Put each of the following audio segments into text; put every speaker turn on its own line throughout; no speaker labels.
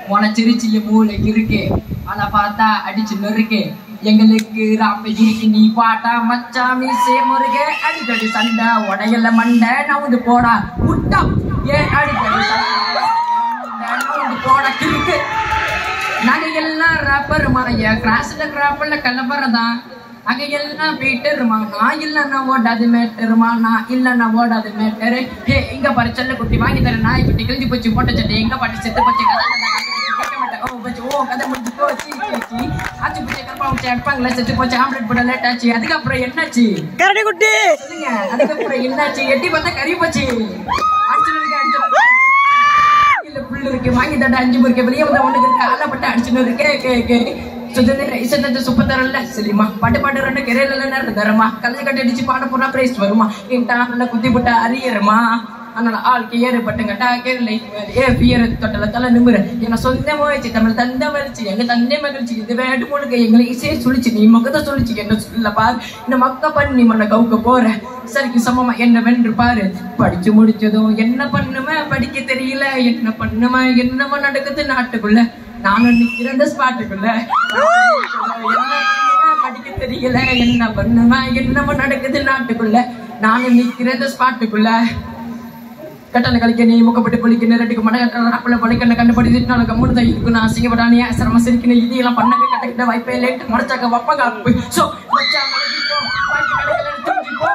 முளைச்சிருச்சு என் மூளைக்கு இருக்கு ஆனா பார்த்தா அடிச்சு நொறுக்கு எங்களுக்கு ராப்ப இருக்கு நீ பாட்டா மச்சா மீசே முருகே அடிக்கடி சண்டை உடையல மண்டை நவுந்து போடா முட்டா ஏன் அடிக்கடி சண்டை நவுந்து போடா கிறுக்கு நாங்க எல்லாம் ரப்பர் மறைய கிராஸ்ல கிராப்பர்ல கலப்பறதான் அங்க எல்லாம் பீட்டருமா நான் இல்லைன்னா ஓடாது மேட்டருமா நான் இல்லைன்னா ஓடாது மேட்டரு ஹே இங்க பாரு செல்ல குட்டி வாங்கி தர நாய் குட்டி கிழிஞ்சு போச்சு போட்ட சட்டை எங்க பாட்டு செத்து போச்சு கதை கதை கதை கேட்க மாட்டேன் ஓ போச்சு ஓ கதை முடிஞ்சு போச்சு சீ, சீ. ஆச்சு போச்சு கருப்பா போச்சு அட்பாங்களா செத்து போச்சு ஆம்லெட் போட லேட் ஆச்சு அதுக்கப்புறம் என்னாச்சு
கரடி குட்டி
சொல்லுங்க அதுக்கப்புறம் என்னாச்சு எட்டி பார்த்தா கறி போச்சு அடிச்சுருக்கு அடிச்சு இல்ல புல்லு இருக்கு வாங்கி தட்ட அஞ்சு முறுக்கு வெளியே வந்த ஒண்ணுக்கு இருக்கு ஆளப்பட்டு அடிச்சுன்னு இருக்கு கே கே சுதந்திர இசத்தை சுப்ப தரல சரிம்மா பாட்டு பாட்டு ரெண்டு கரையில நேரம் தரமா கல்லை கட்டி அடிச்சு பாட போனா பிரைஸ் வருமா இன்டர்நெட்ல குத்தி போட்டா அரியருமா அதனால ஆளுக்கு ஏறுபட்டுங்கட்டா கேரளை ஏ பியர் தொட்டல தலை நிமிர என்ன சொந்தமா வச்சு தமிழ் தந்த வலிச்சு எங்க தந்தை மகிழ்ச்சி இது வேடு முழுக்க எங்களை இசையை சுழிச்சு நீ முகத்தை சுழிச்சு என்ன சொல்ல பாரு இந்த மக்க பண்ணி மண்ணை கவுக்க போற சரிக்கு சமமா என்ன வென்று பாரு படிச்சு முடிச்சதும் என்ன பண்ணுமே படிக்க தெரியல என்ன பண்ணுமே என்னமோ நடக்குது நாட்டுக்குள்ள நானும் நிக்கிறேன் இந்த ஸ்பாட்டுக்குள்ள என்ன பண்ணுமே படிக்க தெரியல என்ன பண்ணுமே என்னமோ நடக்குது நாட்டுக்குள்ள நானும் நிக்கிறேன் இந்த ஸ்பாட்டுக்குள்ள கட்டண கழிக்க நீ முக்கப்பட்டு பொழிக்க நேரட்டுக்கு மட கட்டண அப்பள பொழிக்கண்ண கண்டுபடி திட்டினால கம்முன்னு தான் இருக்கணும் அசிங்கப்படானே சிரம சிரிக்கணும் இதெல்லாம் பண்ண கட்டக்கிட்ட வாய்ப்பே லேட்டு மறைச்சாக்க வப்பங்க அப்பு சோ மச்சா மலகிக்கோ வாய்ப்பு கிடைக்கல தெரிஞ்சுக்கோ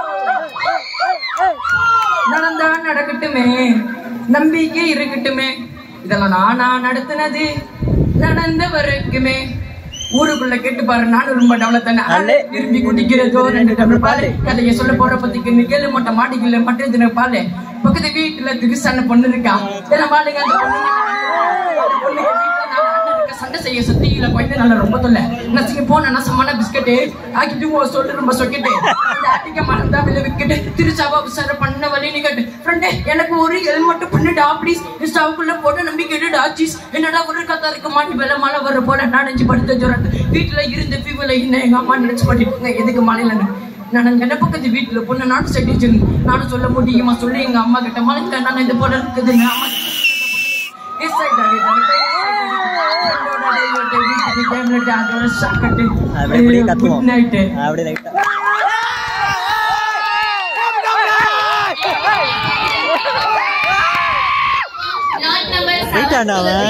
நடந்தா நடக்கட்டுமே நம்பிக்கை இருக்கட்டுமே இதெல்லாம் நானா நடத்துனது நடந்த வரைக்குமே ஊருக்குள்ள கேட்டு பாரு நானும் ரொம்ப டெவலப் தானே விரும்பி குடிக்கிறதோ ரெண்டு டம்ளர் பால் கதையை சொல்ல போற பத்திக்கு நிகழ மொட்டை மாடிக்கல மட்டும் தின பால் பக்கத்து வீட்டுல திகுசான பொண்ணு இருக்கா இதெல்லாம் பாருங்க அந்த பொண்ணு அந்த பொண்ணுக்கு வீட்டுல நாலு அண்ணன் இருக்க, சண்டை செய்ய சுத்தியில போயிட்டு நல்லா ரொம்ப தொல்ல நசிங்க போன நசமான பிஸ்கட்டு ஆக்கிட்டு ஓ சொல்லு ரொம்ப சொக்கிட்டு அடிக்க மறந்தா வில்ல விக்கெட்டு திருச்சாவா விசார பண்ண வழி நிக்கட்டு ஃப்ரெண்டே எனக்கு ஒரு ஹெல்மெட் பண்ணுடா ப்ளீஸ் ஸ்டவ்க்குள்ள போட்டு நம்பி கேட்டுடா சீஸ் என்னடா ஒரு கத்தா இருக்க மாட்டி வேலை மழை வர போல நனைஞ்சு படுத்த ஜோரத்து வீட்டுல இருந்து ஃபீவர்ல என்ன எங்க அம்மா நினைச்சு பண்ணிட்டு எதுக்கு மழையில நான் என்ன பக்கத்து வீட்டுல பொண்ணு நானும் செட்டி நானும் சொல்ல முடியுமா சொல்லி எங்க அம்மா கிட்ட மழைங்க நான் இது போல இருக்குது அம்மா Yes, I got it.
அப்படி இப்படி கத்துவோம்
குட் நைட்டு
அப்படி லைட்டா
Lot number
போயிட்டான்டா அவன்